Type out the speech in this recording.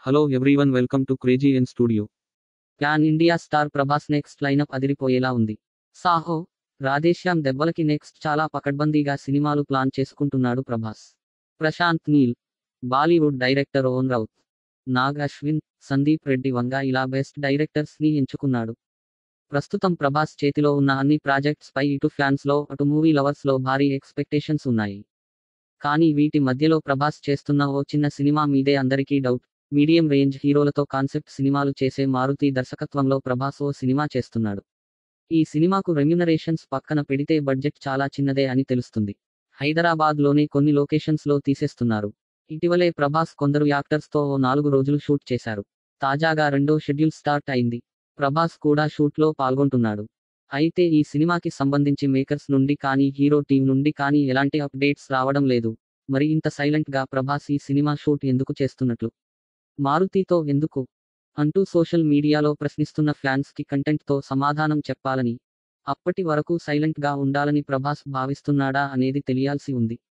hello everyone welcome to crazy N studio pan India star Prabhas next lineup అదిరిపోయేలా ఉంది Saaho Radhe Shyam దెబ్బలకి next చాలా పకడ్బందీగా సినిమాలు ప్లాన్ చేసుకుంటున్నాడు ప్రభాస్ ప్రశాంత్ నీల్ బాలీవుడ్ డైరెక్టర్ ఓన్ రౌత్ నాగ్ అశ్విన్ సందీప్ రెడ్డి వంగ ఇలా బెస్ట్ డైరెక్టర్స్ ని ఎంచుకున్నాడు ప్రస్తుతం ప్రభాస్ చేతిలో ఉన్న అన్ని ప్రాజెక్ట్స్ పై ఇటు ఫ్యాన్స్ లో అటు మూవీ లవర్స్ లో భారీ ఎక్స్పెక్టేషన్స్ ఉన్నాయి కానీ వీటి మధ్యలో ప్రభాస్ చేస్తున్న ఓ చిన్న సినిమా మీదే అందరికీ డౌట్ మీడియం రేంజ్ హీరోలతో కాన్సెప్ట్ సినిమాలు చేసే మారుతి దర్శకత్వంలో ప్రభాస్ ఓ సినిమా చేస్తున్నాడు ఈ సినిమాకు రెమ్యునరేషన్స్ పక్కన పెడితే బడ్జెట్ చాలా చిన్నదే అని తెలుస్తుంది హైదరాబాద్ లోనే కొన్ని లొకేషన్స్ లో తీసేస్తున్నారు ఇటీవలే ప్రభాస్ కొందరు యాక్టర్స్ తో ఓ నాలుగు రోజులు షూట్ చేశారు తాజాగా రెండో షెడ్యూల్ స్టార్ట్ అయింది ప్రభాస్ కూడా షూట్ లో పాల్గొంటున్నాడు అయితే ఈ సినిమాకి సంబంధించి మేకర్స్ నుండి కానీ హీరో టీం నుండి కానీ ఎలాంటి అప్డేట్స్ రావడం లేదు మరి ఇంత సైలెంట్ గా ప్రభాస్ ఈ సినిమా షూట్ ఎందుకు చేస్తున్నట్లు మారుతితో ఎందుకు అంటూ సోషల్ మీడియాలో ప్రశ్నిస్తున్న ఫ్యాన్స్ కి కంటెంట్ తో సమాధానం చెప్పాలని అప్పటి వరకు సైలెంట్ గా ఉండాలని ప్రభాస్ భావిస్తున్నాడా అనేది తెలియాల్సి ఉంది